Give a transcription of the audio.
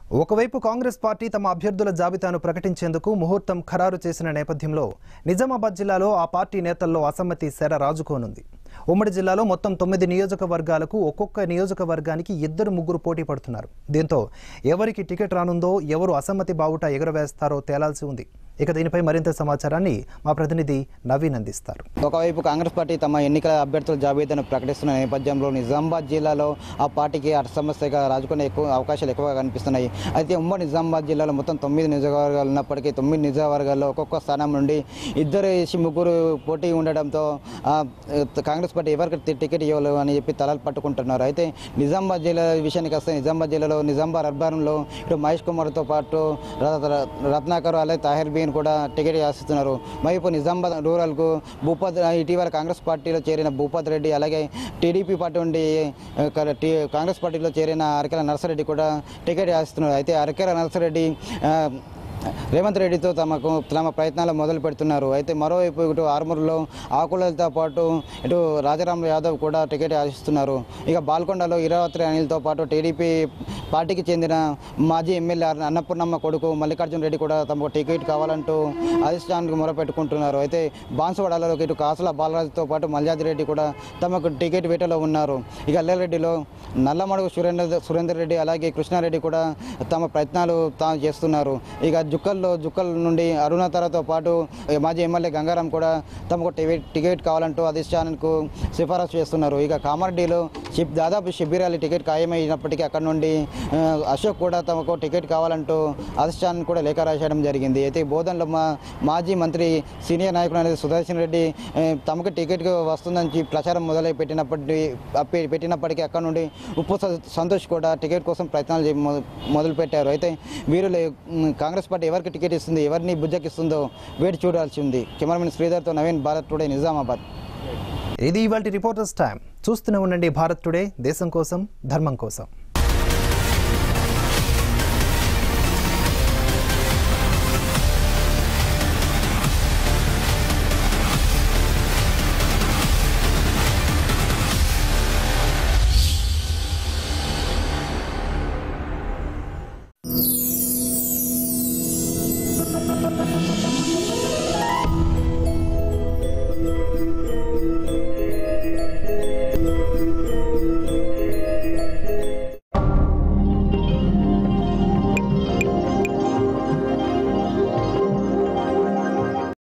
ఒకవైపు కాంగ్రెస్ పార్టీ తమ అభ్యర్థుల జాబితాను ప్రకటించేందుకు ముహూర్తం ఖరారు చేసిన నేపథ్యంలో నిజామాబాద్ జిల్లాలో ఆ పార్టీ నేతల్లో అసమ్మతి సెర రాజుకోనుంది ఉమ్మడి జిల్లాలో మొత్తం తొమ్మిది నియోజకవర్గాలకు ఒక్కొక్క నియోజకవర్గానికి ఇద్దరు ముగ్గురు పోటీ పడుతున్నారు దీంతో ఎవరికి టికెట్ రానుందో ఎవరు అసమ్మతి బావుట ఎగురవేస్తారో తేలాల్సి ఉంది ఇక దీనిపై మరింత సమాచారాన్ని మా ప్రతినిధి నవీన్ అందిస్తారు ఒకవైపు కాంగ్రెస్ పార్టీ తమ ఎన్నికల అభ్యర్థుల జాబితాను ప్రకటిస్తున్న నేపథ్యంలో నిజామాబాద్ జిల్లాలో ఆ పార్టీకి అటు సమస్యగా రాజుకునే ఎక్కువ అవకాశాలు ఎక్కువగా కనిపిస్తున్నాయి అయితే ఉమ్మడి నిజామాబాద్ జిల్లాలో మొత్తం తొమ్మిది నియోజకవర్గాలు ఉన్నప్పటికీ తొమ్మిది నియోజకవర్గాల్లో ఒక్కొక్క స్థానం నుండి ఇద్దరు వేసి ముగ్గురు పోటీ ఉండడంతో ఆ, కాంగ్రెస్ పార్టీ ఎవరికి టి- టికెట్ ఇవ్వలేదు అని చెప్పి తలలు పట్టుకుంటున్నారు అయితే నిజామాబాద్ జిల్లా విషయానికి వస్తే నిజామాబాద్ జిల్లాలో నిజామాబాద్ అర్బన్లో ఇటు మహేష్ కుమార్తో పాటు ర- ర- రత్నాకర్ అలాగే తాహిర్ బీన్ కూడా టికెట్ ఆశిస్తున్నారు మరోవైపు నిజామాబాద్ రూరల్కు భూపత్ ఇటీవల కాంగ్రెస్ పార్టీలో చేరిన భూపత్ రెడ్డి అలాగే టీడీపీ పార్టీ నుండి ఆ, క- టీ- కాంగ్రెస్ పార్టీలో చేరిన అరకెల నర్సరెడ్డి కూడా టికెట్ ఆశిస్తున్నారు అయితే అరకెల నర్సరెడ్డి ఆ, రేవంత్ రెడ్డితో తమకు తమ ప్రయత్నాలు మొదలు పెడుతున్నారు అయితే మరోవైపు ఇటు ఆర్మూర్లో ఆకులతో పాటు ఇటు రాజారాం యాదవ్ కూడా టికెట్ ఆశిస్తున్నారు ఇక బాల్కొండలో ఇరావత్రి అనిల్తో పాటు టీడీపీ పార్టీకి చెందిన మాజీ ఎమ్మెల్యే అన్నపూర్ణమ్మ కొడుకు మల్లికార్జున రెడ్డి కూడా తమకు టికెట్ కావాలంటూ అధిష్టానానికి మొరపెట్టుకుంటున్నారు అయితే బాన్సువాడలో ఇటు కాసుల బాలరాజుతో పాటు మల్యాది రెడ్డి కూడా తమకు టికెట్ వేటలో ఉన్నారు ఇక అల్లరెడ్డిలో నల్లమడుగు సురేందర్ సురేందర్ రెడ్డి అలాగే కృష్ణారెడ్డి కూడా తమ ప్రయత్నాలు తాము చేస్తున్నారు ఇక జుక్కల్లో జుక్కల్ నుండి అరుణాతరతో పాటు మాజీ ఎమ్మెల్యే గంగారాం కూడా తమకు టికెట్ టికెట్ కావాలంటూ అధిష్టానానికి సిఫారసు చేస్తున్నారు ఇక కామారెడ్డిలో షిబ్ దాదాపు షిబిర్ అలీ టికెట్ ఖాయమైనప్పటికీ అక్కడ నుండి ఆ, అశోక్ కూడా తమకు టికెట్ కావాలంటూ అధిష్టానానికి కూడా లేఖ రాసేయడం జరిగింది అయితే బోధనలో మా మాజీ మంత్రి సీనియర్ నాయకుడు అనేది సుదర్శన్ రెడ్డి ఆ, తమకు టికెట్ వస్తుందని చెప్పి ప్రచారం మొదలై పెట్టినప్పటి అప్పి- పెట్టినప్పటికీ అక్కడ నుండి ఉప్పు స- సంతోష్ కూడా టికెట్ కోసం ప్రయత్నాలు చే- మొ- మొదలుపెట్టారు అయితే వీరు లే- ఉమ్, కాంగ్రెస్ పార్టీ ఎవరికి టికెట్ ఇస్తుంది ఎవరిని బుజ్జకిస్తుందో వేడి చూడాల్సి ఉంది కెమెరామెన్ శ్రీధర్తో నవీన్ భారత్ టుడే నిజామాబాద్ ఇది ఇవాళ రిపోర్టర్స్ టైం చూస్తూనే ఉండండి భారత్ టుడే దేశం కోసం ధర్మం కోసం